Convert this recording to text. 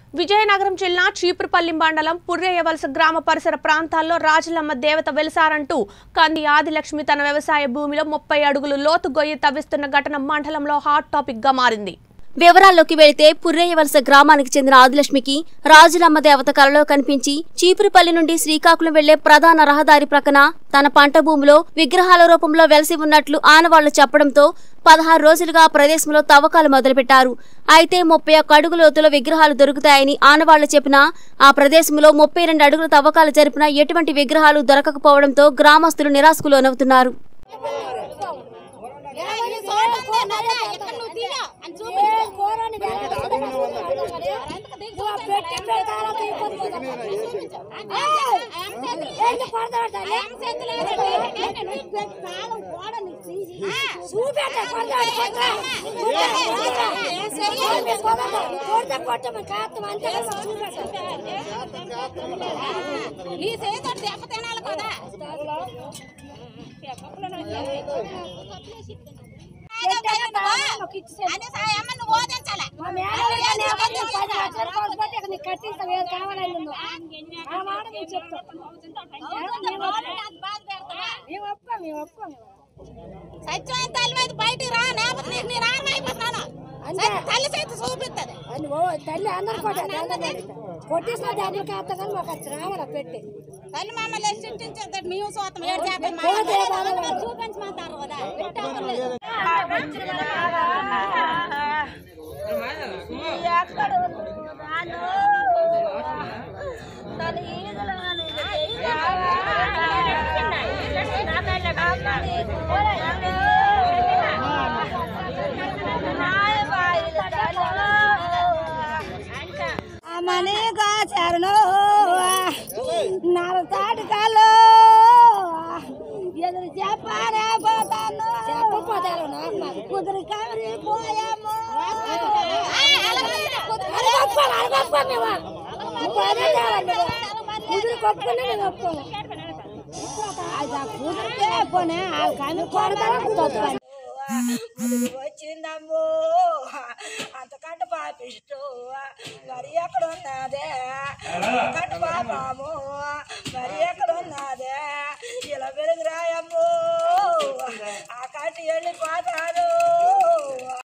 విజయనగరం జిల్లా చీపురుపల్లి మండలం పుర్రేయవలస గ్రామ పరిసర ప్రాంతాల్లో రాజులమ్మ దేవత వెలిసారంటూ కంది ఆదిలక్ష్మి తన వ్యవసాయ భూమిలో ముప్పై అడుగులు లోతు గొయ్యి తవ్విస్తున్న ఘటన మండలంలో హాట్ టాపిక్ గా మారింది వివరాల్లోకి వెళితే పుర్రేయవలస గ్రామానికి చెందిన ఆదిలక్ష్మికి రాజులమ్మ దేవత కలలో కనిపించి చీపురుపల్లి నుండి శ్రీకాకుళం వెళ్లే ప్రధాన రహదారి ప్రక్కన తన పంట భూమిలో విగ్రహాల రూపంలో వెలసి ఉన్నట్లు ఆనవాళ్లు చెప్పడంతో పదహారు రోజులుగా ఆ ప్రదేశంలో తవ్వకాలు మొదలుపెట్టారు అయితే ముప్పై ఒక్క అడుగుల లోతులో విగ్రహాలు దొరుకుతాయని ఆనవాళ్లు చెప్పినా ఆ ప్రదేశంలో ముప్పై రెండు అడుగుల తవ్వకాలు జరిపినా ఎటువంటి విగ్రహాలు దొరకకపోవడంతో గ్రామస్తులు నిరాశకు లోనవుతున్నారు నీ చేతో దెబ్బ తినాలి కదా అని సాయమ్మ నువ్వు ఓదించాలి సత్యమైన తల్లి మీద బయటికి రా లేకపోతే నీకు నేను ఆనమైపోతున్నాను తల్లి చేతి చూపిస్తుంది తల్లి అందరు కొట్టేసిన దాన్ని కాస్త కానీ మాకు అది రావాల పెట్టి తల్లి మమ్మల్ని సృష్టించేది మేము చూస్తాం ఏడు చేస్తాం చూపించమంటారు కదా పెట్టాము మనీ కాచారును నాలుగు తాటికాలు ఎదురు చెప్పానే పోతాను చెప్పపోతారు కుదిరి కవరి పోయాము కుదిరి కొట్టుకుని మేము ఒప్పుకోము కుదిరితే పోనే ఆ కమి కొడతాను వచ్చిందమ్మో అంతకంటే పాపిస్తూ మరి ఎక్కడ ఉన్నదే అంతకంటే పాపము మరి ఎక్కడ